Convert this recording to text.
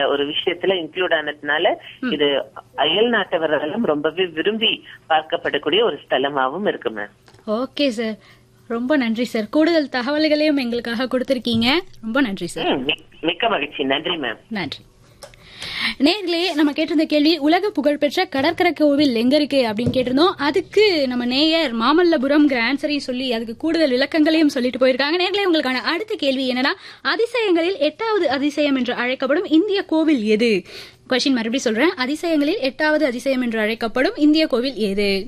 ஒரு விஷயத்துல இன்க்ளூட் ஆனதுனால இது அயல் நாட்டவர்களும் ரொம்பவே விரும்பி பார்க்கப்படக்கூடிய ஒரு ஸ்தலமாவும் இருக்கு மேம் ஓகே சார் ரொம்ப நன்றி சார் கூடுதல் தகவல்களையும் எங்களுக்காக கொடுத்திருக்கீங்க ரொம்ப நன்றி சார் ம், மிக்- மிக்க மகிழ்ச்சி நன்றி மேம் நன்றி நேர்களே நம்ம கேட்டிருந்த கேள்வி உலக புகழ்பெற்ற கடற்கரை கோவில் எங்க இருக்கு அப்படின்னு கேட்டிருந்தோம் அதுக்கு நம்ம நேயர் மாமல்லபுரம்ங்கிற ஆன்சரையும் சொல்லி அதுக்கு கூடுதல் விளக்கங்களையும் சொல்லிட்டு போயிருக்காங்க நேர்களே உங்களுக்கான அடுத்த கேள்வி என்னன்னா அதிசயங்களில் எட்டாவது அதிசயம் என்று அழைக்கப்படும் இந்திய கோவில் எது கொஸ்டின் மறுபடியும் சொல்றேன் அதிசயங்களில் எட்டாவது அதிசயம் என்று அழைக்கப்படும் இந்திய கோவில் எது